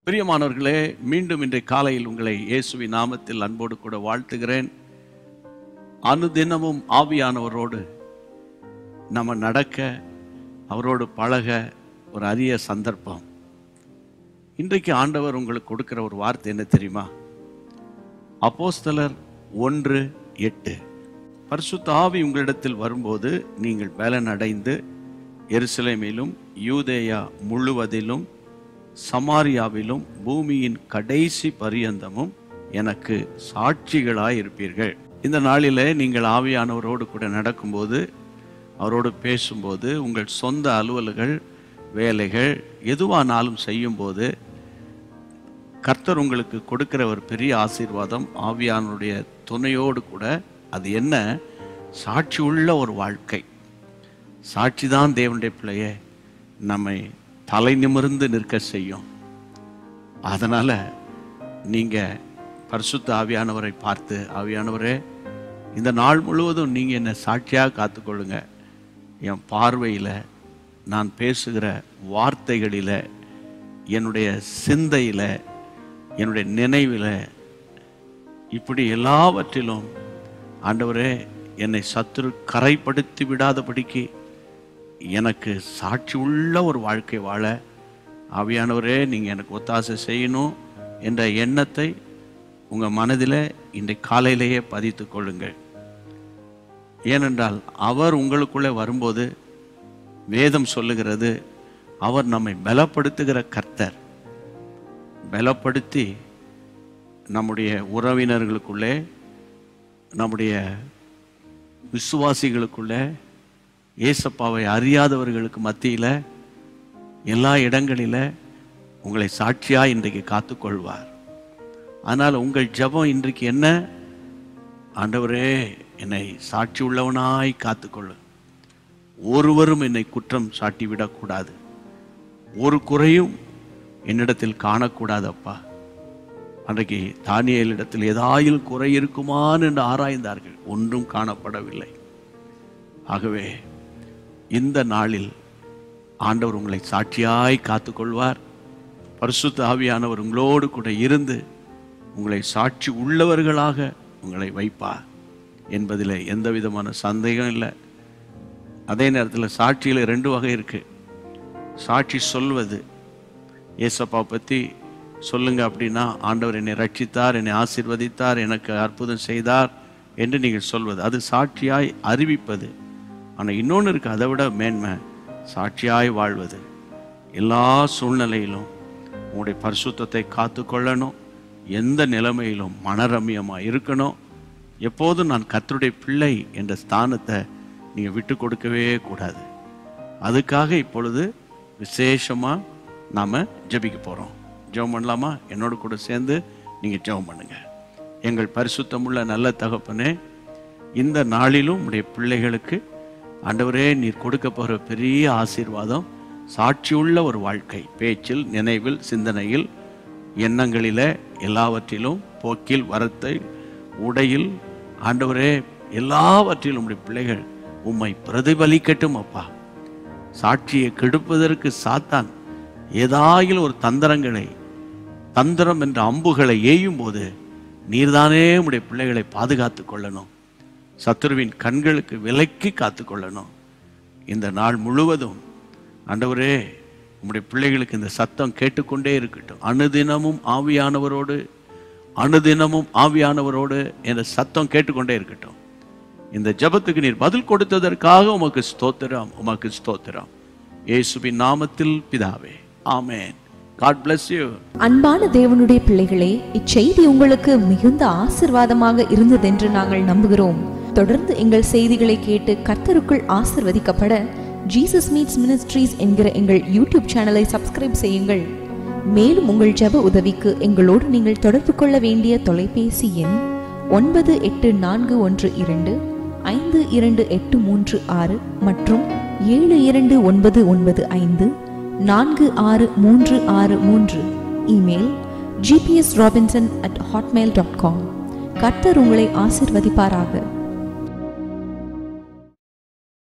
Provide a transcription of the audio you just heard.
பிரியமானவர்களே மீண்டும் இன்றைய காலையில் உங்களை இயேசுவின் நாமத்தில் அன்போடு கூட வாழ்த்துகிறேன் அனுதினமும் ஆவியானவரோடு நம்ம நடக்க அவரோடு பழக ஒரு அரிய சந்தர்ப்பம் இன்றைக்கு ஆண்டவர் உங்களுக்கு கொடுக்கிற ஒரு வார்த்தை என்ன தெரியுமா அப்போஸ்தலர் ஒன்று எட்டு பரிசுத்த ஆவி உங்களிடத்தில் வரும்போது நீங்கள் பலன் அடைந்து எருசலேமிலும் யூதேயா முழுவதிலும் சமாரியாவிலும் பூமியின் கடைசி பரியந்தமும் எனக்கு சாட்சிகளாய் இருப்பீர்கள் இந்த நாளிலே நீங்கள் ஆவியானவரோடு கூட நடக்கும்போது அவரோடு பேசும்போது உங்கள் சொந்த அலுவல்கள் வேலைகள் எதுவானாலும் செய்யும்போது கர்த்தர் உங்களுக்கு கொடுக்கிற ஒரு பெரிய ஆசீர்வாதம் ஆவியானுடைய துணையோடு கூட அது என்ன சாட்சி உள்ள ஒரு வாழ்க்கை சாட்சி தான் தேவனுடைய பிள்ளையே நம்மை தலை நிமிர்ந்து நிற்க செய்யும் அதனால நீங்க பரிசுத்த ஆவியானவரை பார்த்து ஆவியானவரே இந்த நாள் முழுவதும் நீங்க என்னை சாட்சியாக காத்துக்கொள்ளுங்க என் பார்வையில நான் பேசுகிற வார்த்தைகளில என்னுடைய சிந்தையில என்னுடைய நினைவில் இப்படி எல்லாவற்றிலும் ஆண்டவரே என்னை சத்துரு கரைப்படுத்தி விடாதபடிக்கு எனக்கு சாட்சி உள்ள ஒரு வாழ்க்கை வாழ ஆவியானவரே நீங்கள் எனக்கு ஒத்தாசை செய்யணும் என்ற எண்ணத்தை உங்கள் மனதில் இன்றைய காலையிலேயே பதித்து கொள்ளுங்கள் ஏனென்றால் அவர் உங்களுக்குள்ளே வரும்போது வேதம் சொல்லுகிறது அவர் நம்மை பலப்படுத்துகிற கர்த்தர் பலப்படுத்தி நம்முடைய உறவினர்களுக்குள்ளே நம்முடைய விசுவாசிகளுக்குள்ளே ஏசப்பாவை அறியாதவர்களுக்கு மத்தியில் எல்லா இடங்களில உங்களை சாட்சியாக இன்றைக்கு காத்துக்கொள்வார் ஆனால் உங்கள் ஜெபம் இன்றைக்கு என்ன ஆண்டவரே என்னை சாட்சி உள்ளவனாய் காத்துக்கொள்ளு ஒருவரும் என்னை குற்றம் சாட்டி விடக்கூடாது ஒரு குறையும் என்னிடத்தில் காணக்கூடாது அப்பா அன்றைக்கு தானியலிடத்தில் ஏதாயில் குறை இருக்குமான்னு என்று ஆராய்ந்தார்கள் ஒன்றும் காணப்படவில்லை ஆகவே இந்த நாளில் ஆண்டவர் உங்களை சாட்சியாய் காத்துக்கொள்வார் பரிசுத்த ஆவியானவர் உங்களோடு கூட இருந்து உங்களை சாட்சி உள்ளவர்களாக உங்களை வைப்பார் என்பதில் எந்த விதமான சந்தேகம் இல்லை அதே நேரத்தில் சாட்சியில் ரெண்டு வகை இருக்கு சாட்சி சொல்வது ஏசப்பா பற்றி சொல்லுங்க அப்படின்னா ஆண்டவர் என்னை ரட்சித்தார் என்னை ஆசீர்வதித்தார் எனக்கு அற்புதம் செய்தார் என்று நீங்கள் சொல்வது அது சாட்சியாய் அறிவிப்பது ஆனால் இன்னொன்று இருக்கு அதை விட மேன்மை சாட்சியாய் வாழ்வது எல்லா சூழ்நிலையிலும் உங்களுடைய பரிசுத்தத்தை காத்துக்கொள்ளணும் எந்த நிலைமையிலும் மனரம்யமாக இருக்கணும் எப்போதும் நான் கர்த்தருடைய பிள்ளை என்ற ஸ்தானத்தை நீங்கள் விட்டு கொடுக்கவே கூடாது அதுக்காக இப்பொழுது விசேஷமாக நாம் ஜெபிக்க போகிறோம் ஜெபம் பண்ணலாமா என்னோட கூட சேர்ந்து நீங்கள் ஜெபம் பண்ணுங்க எங்கள் பரிசுத்தமுள்ள நல்ல தகப்பனே இந்த நாளிலும் உடைய பிள்ளைகளுக்கு ஆண்டவரே நீர் கொடுக்க போகிற பெரிய ஆசீர்வாதம் சாட்சியுள்ள ஒரு வாழ்க்கை பேச்சில் நினைவில் சிந்தனையில் எண்ணங்களில் எல்லாவற்றிலும் போக்கில் வரத்தை உடையில் ஆண்டவரே எல்லாவற்றிலும் உடைய பிள்ளைகள் உம்மை பிரதிபலிக்கட்டும் அப்பா சாட்சியை கெடுப்பதற்கு சாத்தான் ஏதாயில் ஒரு தந்திரங்களை தந்திரம் என்ற அம்புகளை ஏயும் போது நீர்தானே உடைய பிள்ளைகளை பாதுகாத்து கொள்ளணும் சத்துருவின் கண்களுக்கு விலக்கி காத்து கொள்ளணும் இந்த நாள் முழுவதும் ஆண்டவரே உம்முடைய பிள்ளைகளுக்கு இந்த சத்தம் கேட்டுக்கொண்டே இருக்கட்டும் அனுதினமும் ஆவியானவரோடு அனுதினமும் ஆவியானவரோடு என்ற சத்தம் கேட்டுக்கொண்டே இருக்கட்டும் இந்த ஜெபத்துக்கு நீர் பதில் கொடுத்ததற்காக உமக்கு ஸ்தோத்திரம் உமக்கு ஸ்தோத்திரம் இயேசுவின் நாமத்தில் பிதாவே ஆமென் காட் bless யூ அன்பான தேவனுடைய பிள்ளைகளே இச்செய்தி உங்களுக்கு மிகுந்த ஆசிர்வாதமாக இருந்ததென்று நாங்கள் நம்புகிறோம் தொடர்ந்து எங்கள் செய்திகளை கேட்டு கர்த்தருக்குள் ஆசிர்வதிக்கப்பட ஜீசஸ் மீட்ஸ் மினிஸ்ட்ரீஸ் என்கிற எங்கள் யூடியூப் சேனலை சப்ஸ்கிரைப் செய்யுங்கள் மேலும் உங்கள் ஜெப உதவிக்கு எங்களோடு நீங்கள் தொடர்பு கொள்ள வேண்டிய தொலைபேசி எண் ஒன்பது எட்டு நான்கு ஒன்று இரண்டு ஐந்து இரண்டு எட்டு மூன்று ஆறு மற்றும் ஏழு இரண்டு ஒன்பது ஒன்பது ஐந்து நான்கு ஆறு மூன்று ஆறு மூன்று email GPS Robinson at hotmail dot com கர்த்தர் உங்களை ஆசிர்வதிப்பாராக